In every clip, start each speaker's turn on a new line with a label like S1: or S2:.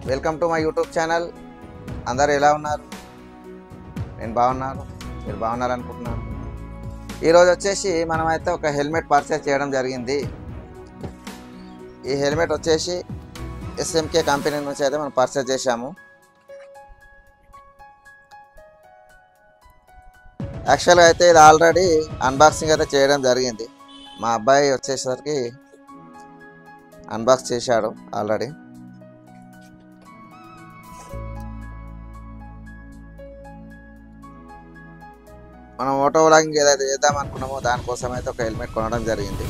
S1: welcome to my YouTube channel అందరు ఎలా ఉన్నారు నేను బాగున్నాను మీరు బాగున్నారు అనుకుంటున్నాను ఈరోజు వచ్చేసి మనమైతే ఒక హెల్మెట్ పర్చేస్ చేయడం జరిగింది ఈ హెల్మెట్ వచ్చేసి ఎస్ఎంకే కంపెనీ నుంచి అయితే మనం పర్చేస్ చేశాము యాక్చువల్గా అయితే ఇది ఆల్రెడీ అన్బాక్సింగ్ అయితే చేయడం జరిగింది మా అబ్బాయి వచ్చేసరికి అన్బాక్స్ చేశాడు ఆల్రెడీ మనం ఆటో వ్లాగింగ్ ఏదైతే చేద్దాం అనుకున్నామో దానికోసం అయితే ఒక హెల్మెట్ కొనడం జరిగింది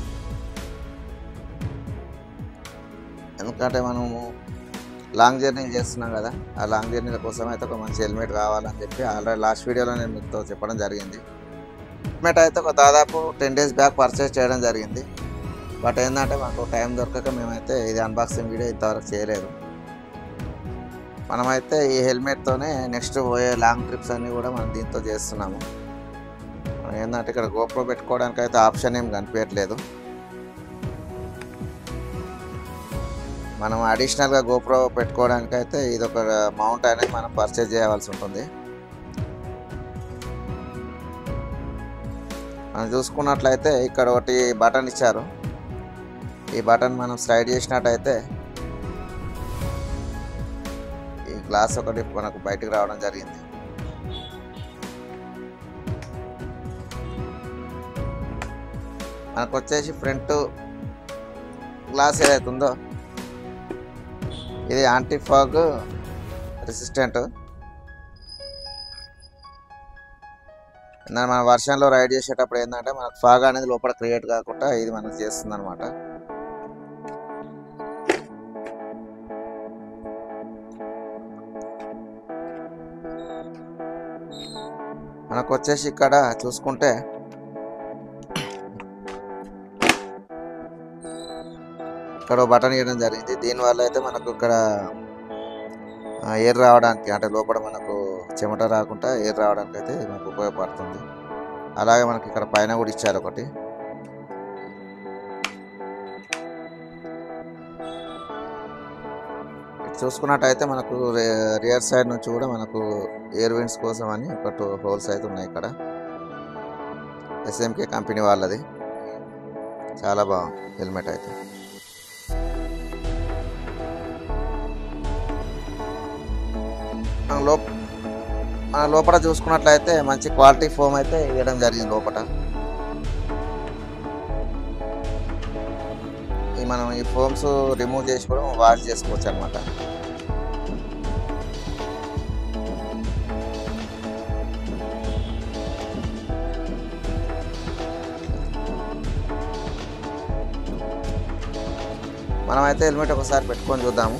S1: ఎందుకంటే మనము లాంగ్ జర్నీ చేస్తున్నాం కదా ఆ లాంగ్ జర్నీల కోసం అయితే ఒక మంచి హెల్మెట్ కావాలని చెప్పి ఆల్రెడీ లాస్ట్ వీడియోలో నేను మీతో చెప్పడం జరిగింది హెల్మెట్ అయితే ఒక దాదాపు టెన్ డేస్ బ్యాక్ పర్చేస్ చేయడం జరిగింది బట్ ఏంటంటే మాకు టైం దొరకక మేమైతే ఇది అన్బాక్సింగ్ వీడియో ఇంతవరకు చేయలేదు మనమైతే ఈ హెల్మెట్తోనే నెక్స్ట్ పోయే లాంగ్ ట్రిప్స్ అన్నీ కూడా మనం దీంతో చేస్తున్నాము మనం ఏంటంటే ఇక్కడ గోప్రో పెట్టుకోవడానికి అయితే ఆప్షన్ ఏం కనిపించట్లేదు మనం అడిషనల్గా గోప్రో పెట్టుకోవడానికి అయితే ఇది ఒక మౌంట్ అనేది మనం పర్చేజ్ చేయవలసి ఉంటుంది మనం చూసుకున్నట్లయితే ఇక్కడ ఒకటి బటన్ ఇచ్చారు ఈ బటన్ మనం స్లైడ్ చేసినట్టయితే ఈ గ్లాస్ ఒకటి మనకు బయటకు రావడం జరిగింది మనకు వచ్చేసి ఫ్రంట్ గ్లాస్ ఏదైతే ఉందో ఇది యాంటీ ఫాగ్ రెసిస్టెంట్ మన వర్షంలో రైడ్ చేసేటప్పుడు ఏంటంటే మనకు ఫాగ్ అనేది లోపల క్రియేట్ కాకుండా ఇది మనకు చేస్తుంది అనమాట మనకు వచ్చేసి ఇక్కడ చూసుకుంటే ఇక్కడ బటన్ ఇవ్వడం జరిగింది దీనివల్ల అయితే మనకు ఇక్కడ ఎయిర్ రావడానికి అంటే లోపల మనకు చెమట రాకుండా ఎయిర్ రావడానికి అయితే మనకు ఉపయోగపడుతుంది అలాగే మనకి ఇక్కడ పైన కూడా ఇచ్చారు ఒకటి ఇటు చూసుకున్నట్టయితే మనకు రియర్ సైడ్ నుంచి కూడా మనకు ఎయిర్ విండ్స్ కోసం అని ఒక టూ హోల్స్ అయితే ఉన్నాయి ఇక్కడ ఎస్ఎంకే కంపెనీ వాళ్ళది చాలా బాగుంది హెల్మెట్ అయితే మన లోప మన లోపల చూసుకున్నట్లయితే మంచి క్వాలిటీ ఫోమ్ అయితే వేయడం జరిగింది లోపల ఈ మనం ఈ ఫోమ్స్ రిమూవ్ చేసి కూడా వాష్ చేసుకోవచ్చు అనమాట మనమైతే హెల్మెట్ ఒకసారి పెట్టుకొని చూద్దాము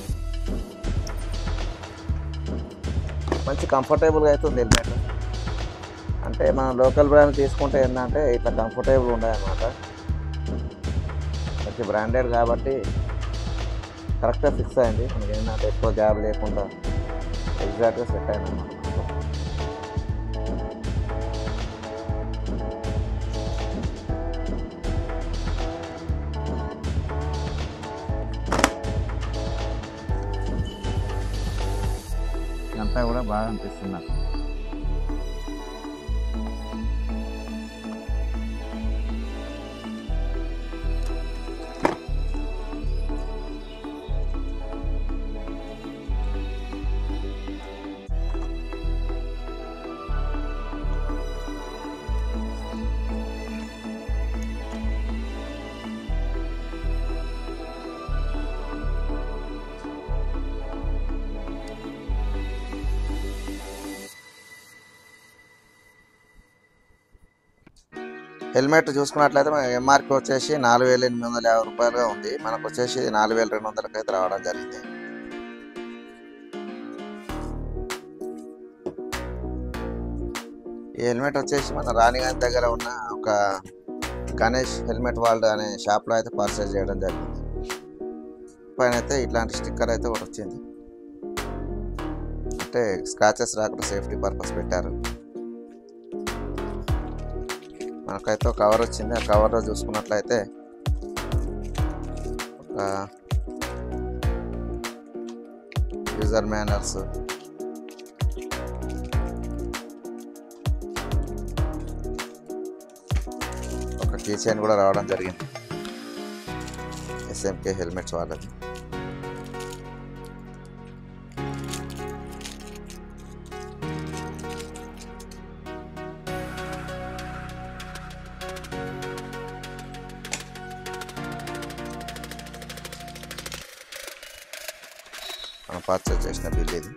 S1: మంచి కంఫర్టబుల్గా అయితే ఉంది హెల్మెట్ అంటే మనం లోకల్ బ్రాండ్ తీసుకుంటే ఏంటంటే ఇట్లా కంఫర్టబుల్ ఉండదు అనమాట మంచి బ్రాండెడ్ కాబట్టి కరెక్ట్గా ఫిక్స్ అయింది మనకి ఏంటంటే ఎక్కువ గ్యాప్ లేకుండా ఎగ్జాక్ట్గా సెట్ అయింది అనమాట ఇదంతా కూడా బాగా అనిపిస్తుంది నాకు హెల్మెట్ చూసుకున్నట్లయితే మన ఎంఆర్పి వచ్చేసి నాలుగు వేల ఎనిమిది వందల యాభై రూపాయలుగా ఉంది మనకు వచ్చేసి నాలుగు వేల రెండు వందలకి అయితే రావడం జరిగింది ఈ హెల్మెట్ వచ్చేసి మన రాణిగంజ్ దగ్గర ఉన్న ఒక గణేష్ హెల్మెట్ వరల్డ్ అనే షాప్లో అయితే పర్చేజ్ చేయడం జరిగింది పైన అయితే ఇట్లాంటి స్టిక్కర్ అయితే ఒకటి వచ్చింది అంటే స్క్రాచెస్ రాకుండా సేఫ్టీ పర్పస్ పెట్టారు మనకైతే ఒక కవర్ వచ్చింది ఆ కవర్లో చూసుకున్నట్లయితే ఒక యూజర్ మేనర్స్ ఒక కీ చైన్ కూడా రావడం జరిగింది ఎస్ఎంకే హెల్మెట్స్ వాళ్ళది మనం పర్చేస్ చేసిన బిల్ ఇది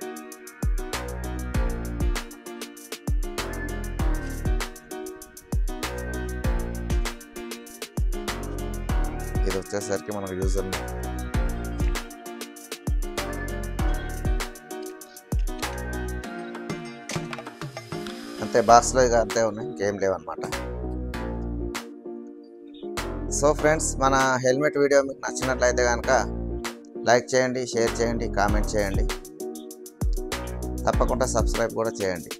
S1: ఇది వచ్చేసరికి మనకు యూజర్ అంతే బాక్స్లో ఇక అంతే ఉన్నాయి ఇంకేం లేవన్నమాట సో ఫ్రెండ్స్ మన హెల్మెట్ వీడియో మీకు నచ్చినట్లయితే కనుక లైక్ చేయండి షేర్ చేయండి కామెంట్ చేయండి తప్పకుండా సబ్స్క్రైబ్ కూడా చేయండి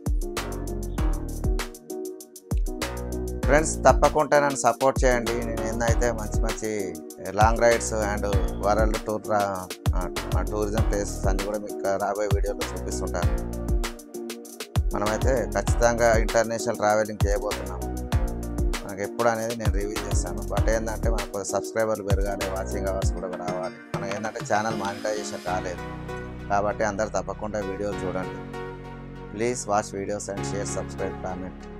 S1: ఫ్రెండ్స్ తప్పకుండా నన్ను సపోర్ట్ చేయండి నేను ఏందైతే మంచి మంచి long rides and world tour tourism places అన్నీ కూడా మీకు రాబోయే వీడియోలో చూపిస్తుంటాను మనమైతే ఖచ్చితంగా ఇంటర్నేషనల్ ట్రావెలింగ్ చేయబోతున్నాం మనకి ఎప్పుడు అనేది నేను రివ్యూ చేస్తాను బట్ ఏంటంటే మనకు సబ్స్క్రైబర్లు పెరగాలి వాచింగ్ అవర్స్ కూడా రావాలి మనం ఏంటంటే ఛానల్ మానిటైజేషన్ కాలేదు కాబట్టి అందరు తప్పకుండా వీడియోలు చూడండి please watch videos and share subscribe comment